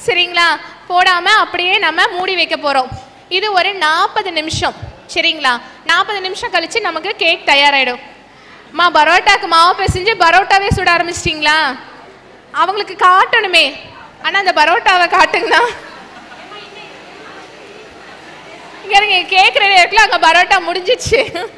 சரிங்களா போடாம அப்படியே நம்ம மூடி வைக்க போறோம் இது ஒரு நாற்பது நிமிஷம் சரிங்களா நாற்பது நிமிஷம் கழிச்சு நமக்கு கேக் தயாராயிடும் மா பரோட்டாக்கு மாவு பிசைஞ்சு பரோட்டாவே சுட ஆரம்பிச்சிட்டிங்களா அவங்களுக்கு காட்டணுமே ஆனா அந்த பரோட்டாவை காட்டுங்கண்ணா இங்க இருங்க கேக் ரெடி இருக்குல்ல அங்க பரோட்டா முடிஞ்சிச்சு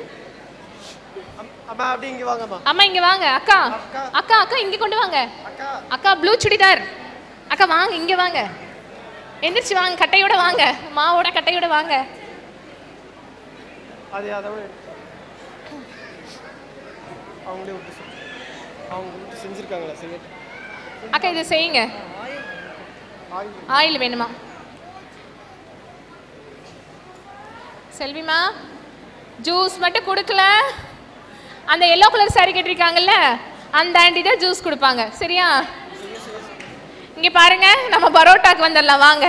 அம்மா அப்படி இங்க வாங்கம்மா அம்மா இங்க வாங்க அக்கா அக்கா அக்கா இங்க கொண்டு வாங்க அக்கா ப்ளூ சுடிதார் அக்கா வாங்க இங்க வாங்க எந்திரிச்சு வாங்க கட்டையோட வாங்க மாவோட கட்டையோட வாங்க அது அதோட எடுத்து. அவங்களே விட்டு செஞ்சு- அவங்க விட்டு செஞ்சிருக்காங்களா சிமெண்ட் அக்கா இதை செய்யுங்க ஆயில் வேணுமா செல்விமா ஜூஸ் மட்டும் கொடுக்கல அந்த எல்லோ கலர் saree கட்டிருக்காங்கல்ல அந்த ஆண்டி தான் ஜூஸ் கொடுப்பாங்க சரியா இங்க பாருங்க நம்ம பரோட்டாக்கு வந்துடலாம் வாங்க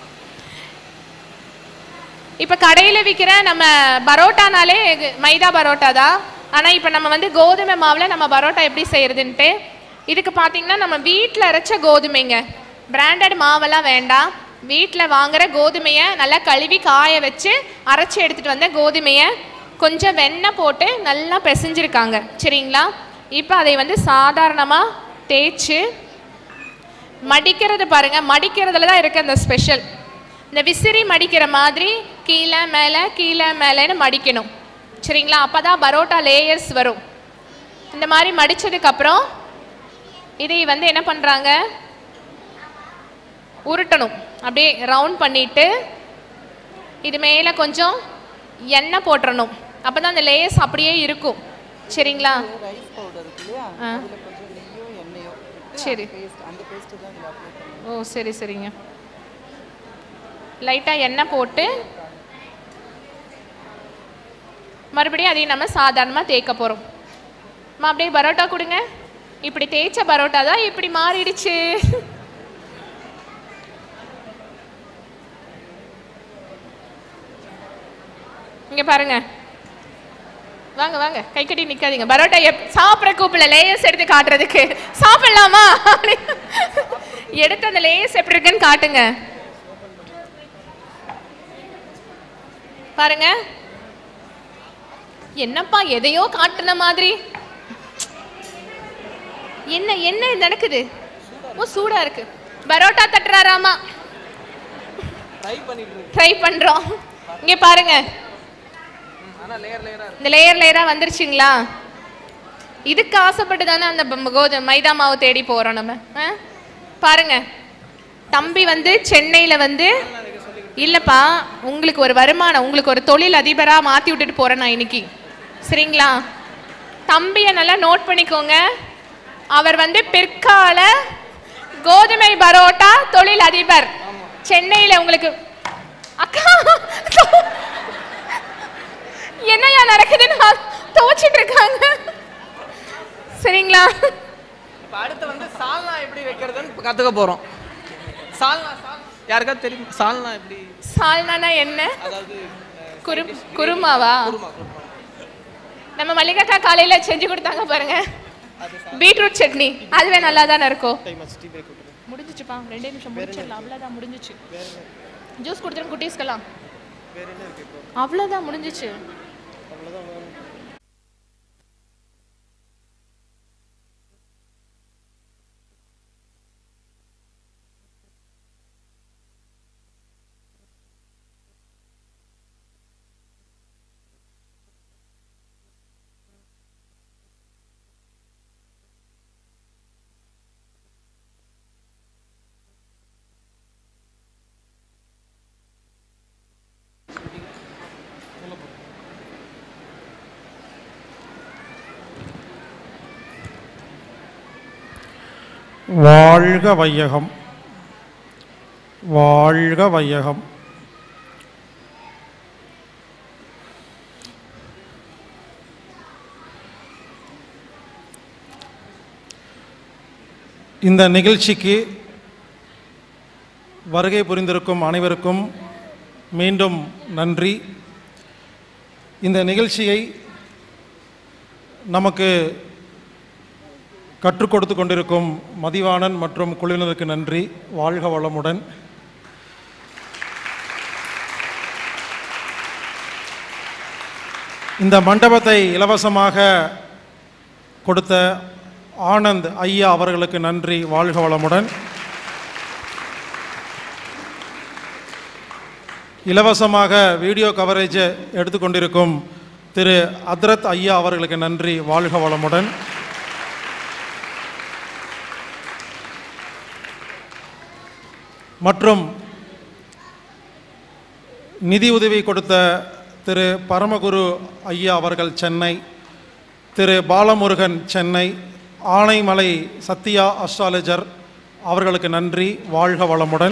இப்ப கடையில விற்கிற நம்ம பரோட்டானாலே இது மைதா பரோட்டா தான் ஆனா இப்ப நம்ம வந்து கோதுமை மாவுல நம்ம பரோட்டா எப்படி செய்யறதுன்ட்டு இதுக்கு பாத்தீங்கன்னா நம்ம வீட்ல அரைச்ச கோதுமைங்க பிராண்டட் மாவெல்லாம் வேண்டாம் வீட்டில் வாங்குற கோதுமையை நல்லா கழுவி காய வச்சு அரைச்சி எடுத்துட்டு வந்த கோதுமையை கொஞ்சம் வெண்ணெய் போட்டு நல்லா பிசைஞ்சிருக்காங்க சரிங்களா இப்போ அதை வந்து சாதாரணமாக தேய்ச்சி மடிக்கிறது பாருங்க மடிக்கிறதுல தான் இருக்கு அந்த ஸ்பெஷல் இந்த விசிறி மடிக்கிற மாதிரி கீழே மேலே கீழே மேலேன்னு மடிக்கணும் சரிங்களா அப்போ தான் பரோட்டா லேயர்ஸ் வரும் இந்த மாதிரி மடிச்சதுக்கப்புறம் இதை வந்து என்ன பண்ணுறாங்க உருட்டணும் அப்படியே ரவுண்ட் பண்ணிட்டு இது மேலே கொஞ்சம் எண்ணெய் போட்டுறணும் அப்போ தான் அந்த லேயர்ஸ் அப்படியே இருக்கும் சரிங்களா ரைஸ் பவுடர் இருக்கு இல்லையா ஆ. அதுல கொஞ்சம் நெய்யோ எண்ணெயோ விட்டு சரி. பேஸ்ட் அந்த பேஸ்ட் தான் இதில் அப்ளை பண்ணணும் ஓ சரி சரிங்க லைட்டாக எண்ணெய் போட்டு மறுபடியும் அதையும் நம்ம சாதாரணமாக தேய்க்க போகிறோம் அம்மா அப்படியே பரோட்டா கொடுங்க இப்படி தேய்ச்ச பரோட்டா தான் இப்படி மாறிடுச்சு இங்க பாருங்க வாங்க வாங்க கை கட்டி நிக்காதீங்க பரோட்டா எப் சாப்பிட்ற கூப்பிடல லேயர்ஸ் எடுத்து காட்டுறதுக்கு சாப்பிடலாமா எடுத்து அந்த லேயர்ஸ் எப்படி இருக்குன்னு காட்டுங்க பாருங்க என்னப்பா எதையோ காட்டுன மாதிரி என்ன என்ன இது நடக்குது ஓ சூடா இருக்கு பரோட்டா தட்டுறாராமா ட்ரை பண்ணிட்டு இருக்கு ட்ரை பண்றோம் இங்க பாருங்க ஆனால் லேயர் லேயராக இருக்கு இந்த லேயர் லேயரா வந்துருச்சுங்களா இதுக்கு ஆசைப்பட்டு தானே அந்த ப- கோதுமை மைதா மாவு தேடி போறோம் நம்ம ஆ? பாருங்க தம்பி வந்து சென்னையில வந்து இல்லப்பா உங்களுக்கு ஒரு வருமானம் உங்களுக்கு ஒரு தொழில் அதிபரா மாத்தி விட்டுட்டு போறேன் நான் இன்னைக்கு சரிங்களா தம்பியை நல்லா நோட் பண்ணிக்கோங்க அவர் வந்து பிற்கால கோதுமை பரோட்டா தொழில் அதிபர் சென்னையில உங்களுக்கு அக்கா என்னையா நடக்குதுன்னு துவச்சிட்டு இருக்காங்க சரிங்களா இப்போ அடுத்து வந்து சால்னா எப்படி வைக்கிறதுன்னு இப்போ கற்றுக்க போகிறோம் சால்னா சால் யாருக்காவது தெரியும் சால்னா எப்படி சால்னானா என்ன அதாவது குரு குருமாவா குருமா குருமா நம்ம மல்லிகாக்கா காலையில செஞ்சு கொடுத்தாங்க பாருங்க பீட்ரூட் சட்னி அதுவே நல்லா தானே இருக்கும் டைம் ஆச்சு டீ பிரேக் விட்டுரு முடிஞ்சிச்சுப்பா ரெண்டே நிமிஷம் முடிச்சிடலாம் அவ்வளோதான் முடிஞ்சிச்சு ஜூஸ் கொடுத்துருங்க குட்டீஸ்க்கெல்லாம் வேற என்ன இருக்கு இப்போ அவ்வளோதான் முடிஞ்சிச்சு அவ்வளோதான் வாழ்க வையகம் வாழ்க வையகம் இந்த நிகழ்ச்சிக்கு வருகை புரிந்திருக்கும் அனைவருக்கும் மீண்டும் நன்றி இந்த நிகழ்ச்சியை நமக்கு கற்றுக் கொடுத்து கொண்டிருக்கும் மதிவாணன் மற்றும் குழுவினருக்கு நன்றி வாழ்க வளமுடன் இந்த மண்டபத்தை இலவசமாக கொடுத்த ஆனந்த் ஐயா அவர்களுக்கு நன்றி வாழ்க வளமுடன் இலவசமாக வீடியோ கவரேஜ் எடுத்துக்கொண்டிருக்கும் திரு அத்ரத் ஐயா அவர்களுக்கு நன்றி வாழ்க வளமுடன் மற்றும் நிதி உதவி கொடுத்த திரு பரமகுரு ஐயா அவர்கள் சென்னை திரு பாலமுருகன் சென்னை ஆனைமலை சத்யா அஸ்ட்ராலஜர் அவர்களுக்கு நன்றி வாழ்க வளமுடன்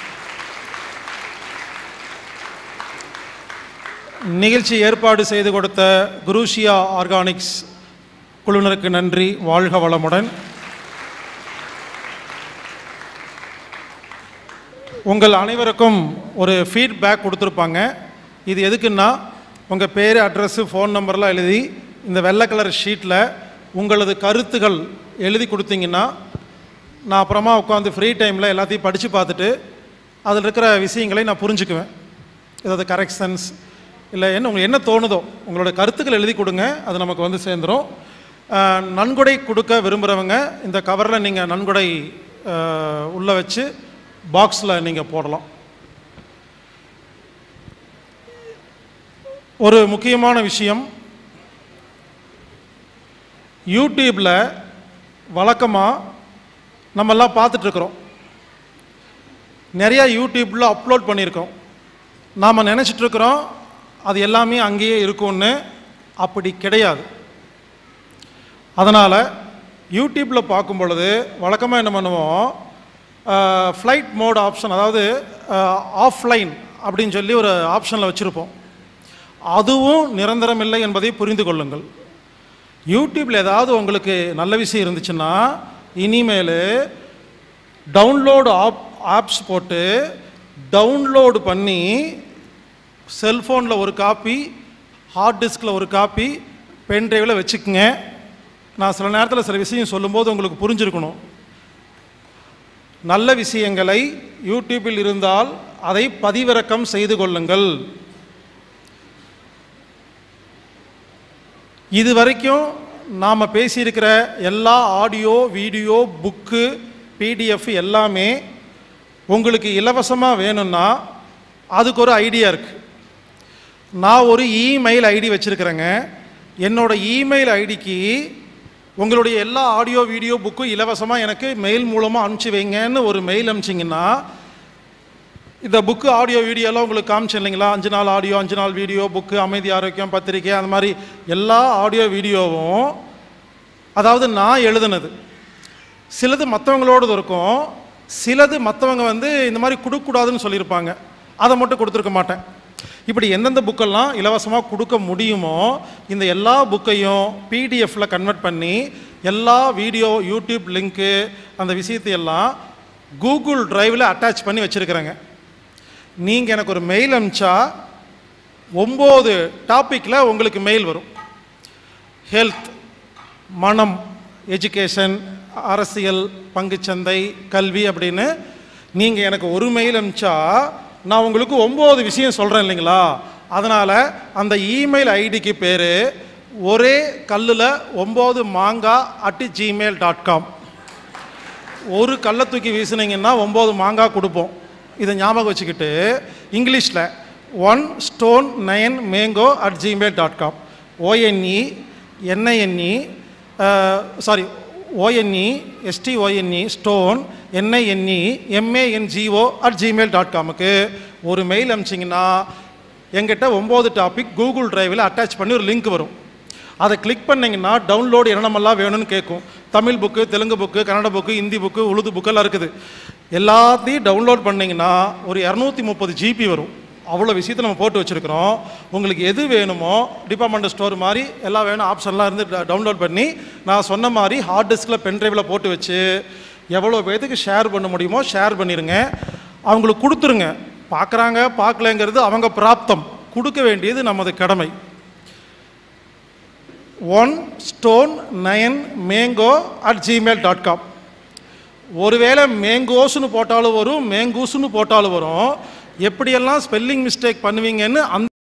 நிகழ்ச்சி ஏற்பாடு செய்து கொடுத்த குரூஷியா ஆர்கானிக்ஸ் குழுவினருக்கு நன்றி வாழ்க வளமுடன் உங்கள் அனைவருக்கும் ஒரு ஃபீட்பேக் கொடுத்துருப்பாங்க இது எதுக்குன்னா உங்கள் பேர் அட்ரஸ்ஸு ஃபோன் நம்பர்லாம் எழுதி இந்த வெள்ளை கலர் ஷீட்டில் உங்களது கருத்துகள் எழுதி கொடுத்தீங்கன்னா நான் அப்புறமா உட்காந்து ஃப்ரீ டைமில் எல்லாத்தையும் படித்து பார்த்துட்டு அதில் இருக்கிற விஷயங்களை நான் புரிஞ்சுக்குவேன் ஏதாவது கரெக்ஷன்ஸ் இல்லை என்ன உங்களுக்கு என்ன தோணுதோ உங்களோட கருத்துக்கள் எழுதி கொடுங்க அது நமக்கு வந்து சேர்ந்துடும் அஹ், நன்கொடை கொடுக்க விரும்புகிறவங்க இந்த கவரில் நீங்கள் நன்கொடை அஹ், உள்ளே வச்சு பாக்ஸில் நீங்கள் போடலாம் ஒரு முக்கியமான விஷயம் யூடியூப்பில் வழக்கமாக நம்மெல்லாம் பார்த்துட்ருக்குறோம் நிறையா யூடியூப்பில் அப்லோட் பண்ணியிருக்கோம் நாம் நினச்சிட்ருக்குறோம் அது எல்லாமே அங்கேயே இருக்கும்னு அப்படி கிடையாது அதனால் யூடியூப்பில் பார்க்கும் பொழுது வழக்கமாக என்ன பண்ணுவோம் ஃப்ளைட் மோட் ஆப்ஷன் அதாவது ஆஃப்லைன் அப்படின்னு சொல்லி ஒரு ஆப்ஷனில் வச்சுருப்போம் அதுவும் நிரந்தரமில்லை என்பதை புரிந்து கொள்ளுங்கள் யூடியூப்பில் ஏதாவது உங்களுக்கு நல்ல விஷயம் இருந்துச்சுன்னா இனிமேல் டவுன்லோடு ஆப் ஆப்ஸ் போட்டு டவுன்லோடு பண்ணி செல்ஃபோனில் ஒரு காப்பி ஹார்ட் டிஸ்கில் ஒரு காப்பி பென் டிரைவில் வச்சுக்கோங்க நான் சில நேரத்தில் சில விஷயம் சொல்லும்போது உங்களுக்கு புரிஞ்சிருக்கணும் நல்ல விஷயங்களை யூடியூப்பில் இருந்தால் அதை பதிவிறக்கம் செய்து கொள்ளுங்கள் இது வரைக்கும் நாம் பேசியிருக்கிற எல்லா ஆடியோ வீடியோ புக்கு பிடிஎஃப் எல்லாமே உங்களுக்கு இலவசமாக வேணும்னா அதுக்கு ஒரு ஐடியா இருக்குது நான் ஒரு இமெயில் ஐடி வச்சுருக்கிறேங்க என்னோட இமெயில் ஐடிக்கு உங்களுடைய எல்லா ஆடியோ வீடியோ புக்கும் இலவசமாக எனக்கு மெயில் மூலமாக அனுப்பிச்சி வைங்கன்னு ஒரு மெயில் அனுப்பிச்சிங்கன்னா இந்த புக்கு ஆடியோ வீடியோலாம் உங்களுக்கு காமிச்சேன் இல்லைங்களா அஞ்சு நாள் ஆடியோ அஞ்சு நாள் வீடியோ புக்கு அமைதி ஆரோக்கியம் பத்திரிக்கை அந்த மாதிரி எல்லா ஆடியோ வீடியோவும் அதாவது நான் எழுதுனது சிலது மற்றவங்களோடது இருக்கும் சிலது மற்றவங்க வந்து இந்த மாதிரி கொடுக்கக்கூடாதுன்னு சொல்லியிருப்பாங்க அதை மட்டும் கொடுத்துருக்க மாட்டேன் இப்படி எந்தெந்த புக்கெல்லாம் இலவசமாக கொடுக்க முடியுமோ இந்த எல்லா புக்கையும் பிடிஎஃப்பில் கன்வெர்ட் பண்ணி எல்லா வீடியோ யூடியூப் லிங்க்கு அந்த விஷயத்தையெல்லாம் கூகுள் டிரைவில் அட்டாச் பண்ணி வச்சுருக்கிறேங்க நீங்கள் எனக்கு ஒரு மெயில் அனுப்பிச்சா ஒம்பது டாப்பிக்கில் உங்களுக்கு மெயில் வரும் ஹெல்த் மனம் எஜுகேஷன் அரசியல் பங்குச்சந்தை கல்வி அப்படின்னு நீங்கள் எனக்கு ஒரு மெயில் அனுப்பிச்சா நான் உங்களுக்கு ஒம்பது விஷயம் சொல்கிறேன் இல்லைங்களா அதனால் அந்த இமெயில் ஐடிக்கு பேர் ஒரே கல்லில் ஒம்பது மாங்காய் அட்டு ஜிமெயில் டாட் காம் ஒரு கல்லை தூக்கி வீசுனீங்கன்னா ஒம்பது மாங்காய் கொடுப்போம் இதை ஞாபகம் வச்சுக்கிட்டு இங்கிலீஷில் one stone nine mango at Gmail dot com O N E N I N E sorry O N E S T O N E stone N I N E M A N G O at Gmail dot காமுக்கு ஒரு மெயில் அனுப்பிச்சிங்கன்னா எங்கிட்ட ஒம்பது டாபிக் கூகுள் டிரைவில் அட்டாச் பண்ணி ஒரு லிங்க் வரும் அதை கிளிக் பண்ணிங்கன்னா டவுன்லோடு என்னென்னமெல்லாம் வேணும்னு கேட்கும் Tamil book Telugu book Kannada book Hindi book உழுது புக்கெல்லாம் இருக்குது எல்லாத்தையும் டவுன்லோட் பண்ணிங்கன்னா ஒரு இரநூத்தி முப்பது ஜிபி வரும் அவ்வளோ விஷயத்தை நம்ம போட்டு வச்சுருக்கிறோம் உங்களுக்கு எது வேணுமோ டிபார்ட்மெண்ட் ஸ்டோர் மாதிரி எல்லாம் வேணும் ஆப்ஷன்லாம் இருந்து டவுன்லோட் பண்ணி நான் சொன்ன மாதிரி ஹார்ட் டிஸ்கில் பென் டிரைவில் போட்டு வச்சு எவ்வளோ பேத்துக்கு ஷேர் பண்ண முடியுமோ ஷேர் பண்ணிடுங்க அவங்களுக்கு கொடுத்துருங்க பார்க்குறாங்க பார்க்கலங்கிறது அவங்க பிராப்தம் கொடுக்க வேண்டியது நமது கடமை one stone nine mango at Gmail dot com ஒருவேளை மேங்கோஸ்னு போட்டாலும் வரும் மேங்கூஸ்னு போட்டாலும் வரும் எப்படியெல்லாம் ஸ்பெல்லிங் மிஸ்டேக் பண்ணுவீங்கன்னு அந்த